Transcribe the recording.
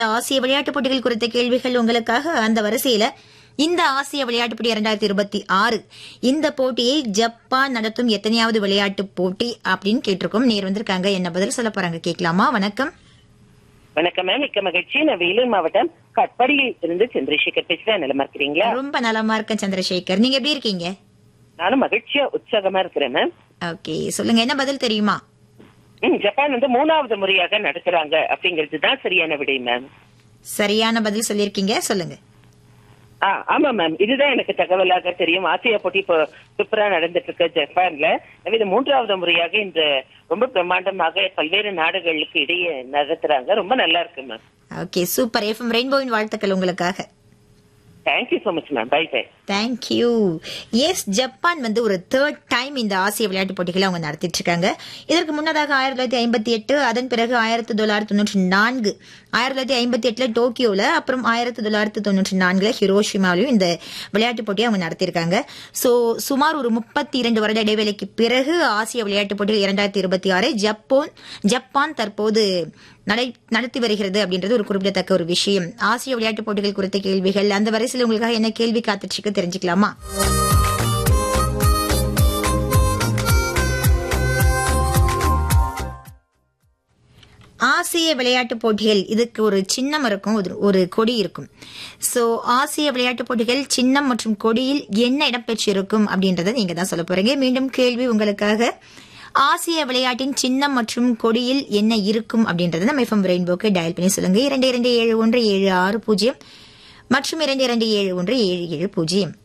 ஆசிய விளையாட்டுப் போட்டிகள் குறித்த கேள்விகள் உங்களுக்காக அந்த வரிசையில இந்த ஆசிய விளையாட்டுப் போட்டி இரண்டாயிரத்தி இருபத்தி ஆறு இந்த போட்டியை ஜப்பான் நடத்தும் எத்தனையாவது விளையாட்டுப் போட்டி அப்படின்னு கேட்டிருக்கோம் நேர் வந்திருக்காங்க என்ன பதில் சொல்ல போறாங்க கேட்கலாமா வணக்கம் வணக்கம் மேம் மிக்க மகிழ்ச்சி நான் வேலூர் மாவட்டம் கட்பாடியில் இருந்து சந்திரசேகர் பேசுறேன் நிலமா இருக்கிறீங்களா ரொம்ப நலமா இருக்கேன் சந்திரசேகர் நீங்க எப்படி இருக்கீங்க நானும் மகிழ்ச்சியா உற்சாகமா இருக்கிறேன் மேம் ஓகே சொல்லுங்க என்ன பதில் தெரியுமா ம், ஜப்பான் வந்து மூணாவது முறையாக நடத்துறாங்க அப்படிங்கிறது தான் சரியான விடை மேம் சரியான பதில் சொல்லியிருக்கீங்க சொல்லுங்க ஆ, ஆமா மேம் இதுதான் எனக்கு தகவலாக தெரியும் ஆசியா போட்டி இப்போ சூப்பரா நடந்துட்டு இருக்கு ஜப்பான்ல எனவே இது மூன்றாவது முறையாக இந்த ரொம்ப பிரம்மாண்டமாக பல்வேறு நாடுகளுக்கு இடையே நடத்துறாங்க ரொம்ப நல்லா இருக்கு மேம் ஓகே சூப்பர் எஃப்எம் ரெயின்போவின் வாழ்த்துக்கள் உங்களுக்காக thank you so much ma'am bye bye thank you yes Japan வந்து ஒரு தேர்ட் டைம் இந்த ஆசிய விளையாட்டுப் போட்டிகளை அவங்க நடத்திட்டு இருக்காங்க இதற்கு முன்னதாக ஆயிரத்தி தொள்ளாயிரத்தி ஐம்பத்தி எட்டு அதன் பிறகு ஆயிரத்தி தொள்ளாயிரத்தி தொண்ணூற்றி நான்கு ஆயிரத்தி தொள்ளாயிரத்தி ஐம்பத்தி எட்டுல டோக்கியோல அப்புறம் ஆயிரத்தி தொள்ளாயிரத்தி தொண்ணூற்றி நான்குல ஹிரோஷிமாவிலும் இந்த விளையாட்டுப் போட்டியை அவங்க நடத்தியிருக்காங்க சோ சுமார் ஒரு முப்பத்தி இரண்டு வருட இடைவேளைக்கு பிறகு ஆசிய விளையாட்டுப் போட்டிகள் இரண்டாயிரத்தி இருபத்தி ஆறு ஜப்பான் ஜப்பான் தற்போது நடை நடத்தி வருகிறது அப்படின்றது ஒரு குறிப்பிடத்தக்க ஒரு விஷயம் ஆசிய விளையாட்டுப் போட்டிகள் குறித்த கேள்விகள் அந்த வரிசையில் உங்களுக்காக என்ன கேள்வி காத்துட்டு இருக்கு தெரிஞ்சுக்கலாமா ஆசிய விளையாட்டுப் போட்டிகள் இதுக்கு ஒரு சின்னம் இருக்கும் ஒரு- ஒரு கொடி இருக்கும் சோ ஆசிய விளையாட்டுப் போட்டிகள் சின்னம் மற்றும் கொடியில் என்ன இடம்பெற்றிருக்கும் அப்படின்றத நீங்க தான் சொல்ல போறீங்க மீண்டும் கேள்வி உங்களுக்காக ஆசிய விளையாட்டின் சின்னம் மற்றும் கொடியில் என்ன இருக்கும் அப்படின்றத நம்ம எஃப்எம் ரெயின்போக்கு டயல் பண்ணி சொல்லுங்க இரண்டு இரண்டு ஏழு ஒன்று ஏழு ஆறு பூஜ்ஜியம் மற்றும் இரண்டு இரண்டு ஏழு ஒன்று ஏழு ஏழு பூஜ்ஜியம்